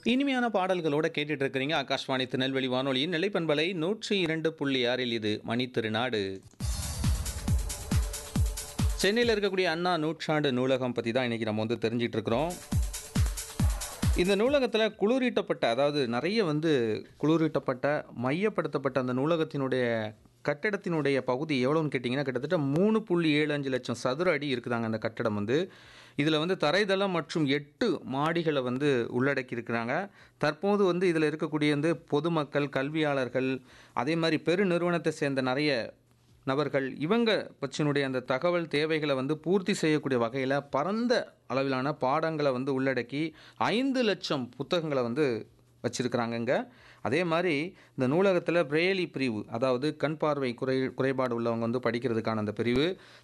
இனிமையான பாடல்களோட கேட்டுட்டு இருக்கிறீங்க ஆகாஷ்வாணி திருநெல்வேலி வானொலியின் நிலைப்பண்பலை நூற்றி இரண்டு புள்ளி ஆறில் இது மணி திருநாடு சென்னையில் இருக்கக்கூடிய அண்ணா நூற்றாண்டு நூலகம் பற்றி தான் இன்றைக்கி நம்ம வந்து தெரிஞ்சிட்டு இருக்கிறோம் இந்த நூலகத்தில் குளிரூட்டப்பட்ட அதாவது நிறைய வந்து குளிரூட்டப்பட்ட மையப்படுத்தப்பட்ட அந்த நூலகத்தினுடைய கட்டடத்தினுடைய பகுதி எவ்வளோன்னு கேட்டிங்கன்னா கிட்டத்தட்ட மூணு புள்ளி ஏழு அஞ்சு லட்சம் சதுர அடி இருக்குதாங்க அந்த கட்டடம் வந்து இதில் வந்து தரைதளம் மற்றும் எட்டு மாடிகளை வந்து உள்ளடக்கி இருக்கிறாங்க தற்போது வந்து இதில் இருக்கக்கூடிய வந்து பொதுமக்கள் கல்வியாளர்கள் அதே மாதிரி பெரு நிறுவனத்தை சேர்ந்த நிறைய நபர்கள் இவங்க பற்றினுடைய அந்த தகவல் தேவைகளை வந்து பூர்த்தி செய்யக்கூடிய வகையில் பரந்த அளவிலான பாடங்களை வந்து உள்ளடக்கி ஐந்து லட்சம் புத்தகங்களை வந்து வச்சுருக்கிறாங்கங்க அதே மாதிரி இந்த நூலகத்தில் பிரெய்லி பிரிவு அதாவது கண் பார்வை குறை குறைபாடு உள்ளவங்க வந்து படிக்கிறதுக்கான அந்த பிரிவு